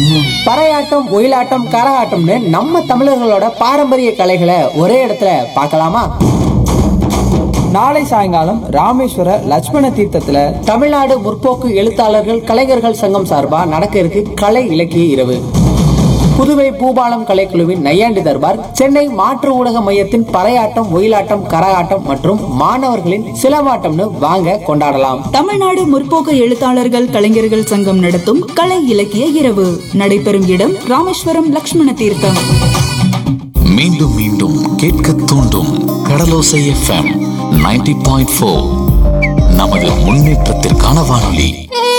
பறையாட்டம் ஒயிலாட்டம் கரகாட்டம்னு நம்ம தமிழர்களோட பாரம்பரிய கலைகளை ஒரே இடத்துல பார்க்கலாமா நாளை சாயங்காலம் ராமேஸ்வர லட்சுமண தீர்த்தத்துல தமிழ்நாடு முற்போக்கு எழுத்தாளர்கள் கலைஞர்கள் சங்கம் சார்பா நடக்க இருக்கு கலை இலக்கிய இரவு புதுவை பூபாலம் கலைக்குழுவின் நையாண்டி தர்பார் சென்னை மாற்று ஊடக மையத்தின் பறையாட்டம் ஒயிலாட்டம் கரகாட்டம் மற்றும் மாணவர்களின் சிலம்பாட்டம்னு வாங்க கொண்டாடலாம் தமிழ்நாடு முற்போக்கு எழுத்தாளர்கள் கலைஞர்கள் சங்கம் நடத்தும் கலை இலக்கிய இரவு நடைபெறும் இடம் ராமேஸ்வரம் லக்ஷ்மண தீர்த்தம் மீண்டும் மீண்டும் கேட்க தூண்டும் Kadalosai FM ninety point four நமது முன்னேற்றத்திற்கான வானொலி